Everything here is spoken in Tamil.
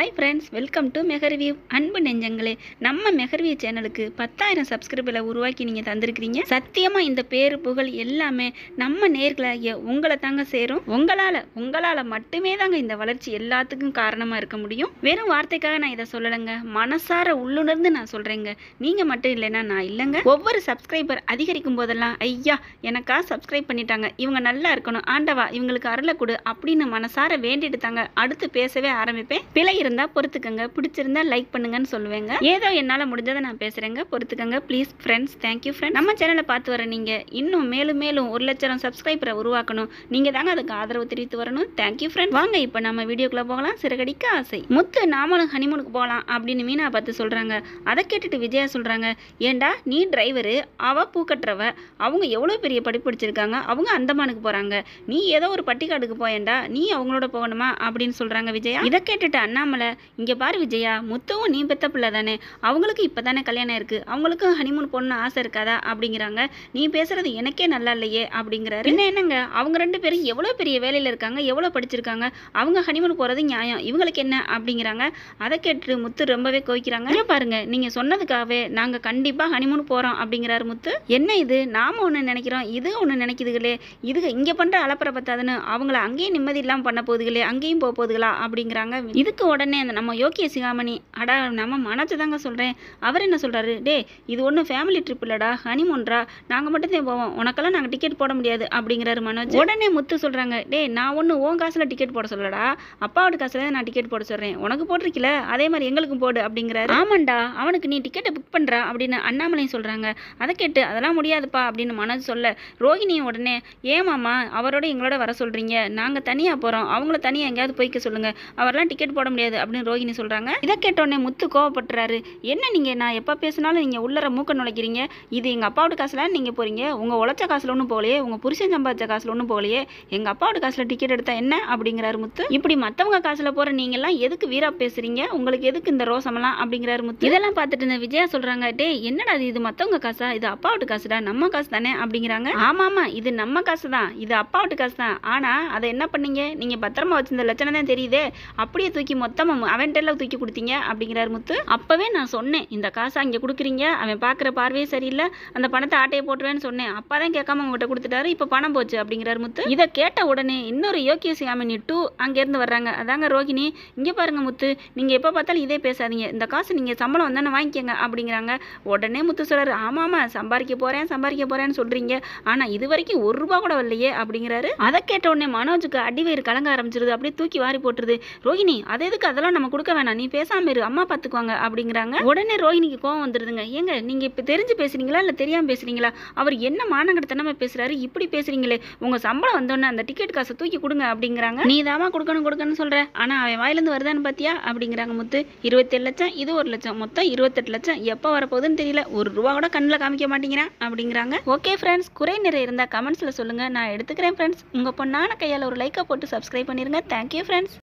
ஹாய் ஃப்ரெண்ட்ஸ் வெல்கம் டு மெகர்வியூ அன்பு நெஞ்சங்களே நம்ம மெகர்வியூ சேனலுக்கு பத்தாயிரம் சப்ஸ்கிரைபரை உருவாக்கி நீங்கள் தந்திருக்கிறீங்க சத்தியமாக இந்த பேரு புகழ் எல்லாமே நம்ம நேர்களை உங்களை தாங்க சேரும் உங்களால் உங்களால் மட்டுமே தாங்க இந்த வளர்ச்சி எல்லாத்துக்கும் காரணமாக இருக்க முடியும் வெறும் வார்த்தைக்காக நான் இதை சொல்லலைங்க மனசார உள்ளுணர்ந்து நான் சொல்கிறேங்க நீங்கள் மட்டும் இல்லைன்னா நான் இல்லைங்க ஒவ்வொரு சப்ஸ்கிரைபர் அதிகரிக்கும் போதெல்லாம் ஐயா எனக்கா சப்ஸ்கிரைப் பண்ணிட்டாங்க இவங்க நல்லா இருக்கணும் ஆண்டவா இவங்களுக்கு அருளை கொடு அப்படின்னு மனசார வேண்டிட்டு தாங்க அடுத்து பேசவே ஆரம்பிப்பேன் பிழை இருந்தா பொறுத்துக்கங்க பிடிச்சிருந்தா லைக் பண்ணுங்கன்னு சொல்லுவேங்க ஏதோ என்னால முடிஞ்சதை நான் பேசுறேங்க பொறுத்துக்கங்க ப்ளீஸ் ஃப்ரெண்ட்ஸ் தேங்க்யூ ஃப்ரெண்ட் நம்ம சேனலை பார்த்து வர நீங்க இன்னும் மேலும் மேலும் ஒரு லட்சம் சப்ஸ்கிரைபரை உருவாக்கணும் நீங்க தாங்க அதுக்கு ஆதரவு தெரிவித்து வரணும் தேங்க்யூ ஃப்ரெண்ட் வாங்க இப்போ நம்ம வீடியோக்குள்ள போகலாம் சிறகடிக்க ஆசை முத்து நாமளும் ஹனிமூனுக்கு போகலாம் அப்படின்னு மீனா பார்த்து சொல்றாங்க அதை கேட்டுட்டு விஜயா சொல்றாங்க ஏண்டா நீ டிரைவரு அவ பூக்கட்டுறவ அவங்க எவ்வளோ பெரிய படிப்பு படிச்சிருக்காங்க அவங்க அந்தமானுக்கு போறாங்க நீ ஏதோ ஒரு பட்டிக்காடுக்கு போயேண்டா நீ அவங்களோட போகணுமா அப்படின்னு சொல்றாங்க விஜயா இதை கேட்டுட்டு அண்ணாமலை இங்க பாரு விஜயா முத்துவும் நீ பெத்த பிள்ளை தானே அவங்களுக்கு இப்பதானே கல்யாணம் இருக்கு அவங்களுக்கும் ஹனிமூன் போகணும்னு ஆசை இருக்காதா அப்படிங்கிறாங்க நீ பேசுறது எனக்கே நல்லா இல்லையே அப்படிங்கிறாரு என்ன என்னங்க அவங்க ரெண்டு பேரும் எவ்வளோ பெரிய வேலையில இருக்காங்க எவ்வளோ படிச்சிருக்காங்க அவங்க ஹனிமூன் போறது நியாயம் இவங்களுக்கு என்ன அப்படிங்கிறாங்க அதை கேட்டுட்டு முத்து ரொம்பவே கோவிக்கிறாங்க இங்க பாருங்க நீங்க சொன்னதுக்காகவே நாங்க கண்டிப்பா ஹனிமூன் போறோம் அப்படிங்கிறாரு முத்து என்ன இது நாம ஒண்ணு நினைக்கிறோம் இது ஒண்ணு நினைக்குதுகளே இதுக இங்க பண்ற அலப்பறை பத்தாதுன்னு அவங்கள அங்கேயும் நிம்மதி இல்லாம பண்ண போகுதுகளே அங்கேயும் போக போகுதுகளா அப்படிங்கிறாங்க இதுக்கு உடனே அந்த நம்ம யோக்கிய சிகாமணி அடா நம்ம மனசு தாங்க சொல்றேன் அவர் என்ன சொல்றாரு டே இது ஒன்றும் ஃபேமிலி ட்ரிப் இல்லடா ஹனிமூன்ரா நாங்க மட்டும் தான் போவோம் உனக்கெல்லாம் நாங்க டிக்கெட் போட முடியாது அப்படிங்கிறாரு மனோஜ் உடனே முத்து சொல்றாங்க டே நான் ஒண்ணு உன் காசுல டிக்கெட் போட சொல்லடா அப்பாவோட காசுல தான் நான் டிக்கெட் போட சொல்றேன் உனக்கு போட்டிருக்கல அதே மாதிரி எங்களுக்கும் போடு அப்படிங்கிறாரு ஆமாண்டா அவனுக்கு நீ டிக்கெட்டை புக் பண்றா அப்படின்னு அண்ணாமலையும் சொல்றாங்க அதை கேட்டு அதெல்லாம் முடியாதுப்பா அப்படின்னு மனோஜ் சொல்ல ரோஹிணியும் உடனே ஏமாமா அவரோட எங்களோட வர சொல்றீங்க நாங்க தனியா போறோம் அவங்கள தனியா எங்கேயாவது போய்க்க சொல்லுங்க அவரெல்லாம் டிக்கெட் போட முடியாது அப்படின்னு ரோஹிணி சொல்றாங்க இதை கேட்ட உடனே முத்து கோவப்படுறாரு என்ன நீங்க நான் எப்ப பேசினாலும் நீங்க உள்ளர மூக்க நுழைக்கிறீங்க இது எங்க அப்பாவோட காசுல நீங்க போறீங்க உங்க உழைச்ச காசுல ஒன்றும் போகலையே உங்க புருஷன் சம்பாதிச்ச காசுல ஒன்றும் போகலையே எங்க அப்பாவோட காசுல டிக்கெட் எடுத்தா என்ன அப்படிங்கிறாரு முத்து இப்படி மத்தவங்க காசுல போற நீங்க எல்லாம் எதுக்கு வீரா பேசுறீங்க உங்களுக்கு எதுக்கு இந்த ரோசமெல்லாம் அப்படிங்கிறாரு முத்து இதெல்லாம் பார்த்துட்டு இந்த விஜயா சொல்றாங்க டே என்னடா இது இது மத்தவங்க காசா இது அப்பாவோட காசுடா நம்ம காசு தானே அப்படிங்கிறாங்க ஆமா ஆமா இது நம்ம காசு தான் இது அப்பாவோட காசு தான் ஆனா அதை என்ன பண்ணீங்க நீங்க பத்திரமா வச்சிருந்த லட்சணம் தான் தெரியுதே அப்படியே தூக்கி மொத்தமா அவன்கிட்ட எல்லாம் தூக்கி கொடுத்தீங்க அப்படிங்கிறாரு முத்து அப்பவே நான் சொன்னேன் இந்த காசை அங்க கொடுக்குறீங்க அவன் பாக்குற பார்வையே சரியில்லை அந்த பணத்தை ஆட்டையை போட்டுருவேன்னு சொன்னேன் அப்பா தான் கேட்காம உங்ககிட்ட கொடுத்துட்டாரு இப்ப பணம் போச்சு அப்படிங்கிறாரு முத்து இதை கேட்ட உடனே இன்னொரு யோக்கிய சியாமினி டூ அங்க இருந்து வர்றாங்க அதாங்க ரோகிணி இங்க பாருங்க முத்து நீங்க எப்ப பார்த்தாலும் இதே பேசாதீங்க இந்த காசு நீங்க சம்பளம் வந்தானே வாங்கிக்கங்க அப்படிங்கிறாங்க உடனே முத்து சொல்றாரு ஆமா ஆமா சம்பாதிக்க போறேன் சம்பாதிக்க போறேன்னு சொல்றீங்க ஆனா இது வரைக்கும் ஒரு ரூபா கூட வரலையே அப்படிங்கிறாரு அதை கேட்ட உடனே மனோஜுக்கு அடிவயிறு கலங்க ஆரம்பிச்சிருது அப்படியே தூக்கி வாரி போட்டுருது ரோஹிணி அது எதுக்கு அதெல்லாம் நம்ம கொடுக்க வேணாம் நீ பேசாம இரு அம்மா பாத்துக்குவாங்க அப்படிங்கிறாங்க உடனே ரோஹிணிக்கு கோவம் வந்துருதுங்க ஏங்க நீங்க இப்ப தெரிஞ்சு பேசுறீங்களா இல்ல தெரியாம பேசுறீங்களா அவர் என்ன மானங்கடத்தனமா பேசுறாரு இப்படி பேசுறீங்களே உங்க சம்பளம் வந்தோடனே அந்த டிக்கெட் காசை தூக்கி கொடுங்க அப்படிங்கிறாங்க நீ தாமா கொடுக்கணும் கொடுக்கணும்னு சொல்ற ஆனா அவன் வாயிலிருந்து வருதான்னு பாத்தியா அப்படிங்கிறாங்க முத்து இருபத்தேழு லட்சம் இது ஒரு லட்சம் மொத்தம் இருபத்தெட்டு லட்சம் எப்போ வரப்போகுதுன்னு தெரியல ஒரு ரூபா கூட கண்ணில் காமிக்க மாட்டேங்கிறான் அப்படிங்கிறாங்க ஓகே ஃப்ரெண்ட்ஸ் குறை நிறை இருந்தால் கமெண்ட்ஸில் சொல்லுங்கள் நான் எடுத்துக்கிறேன் ஃப்ரெண்ட்ஸ் உங்கள் பொண்ணான கையால் ஒரு லைக்கை போட்டு சப்ஸ்கிரைப் பண்ணிருங்க தேங்க்யூ ஃப்ரெண்ட்ஸ்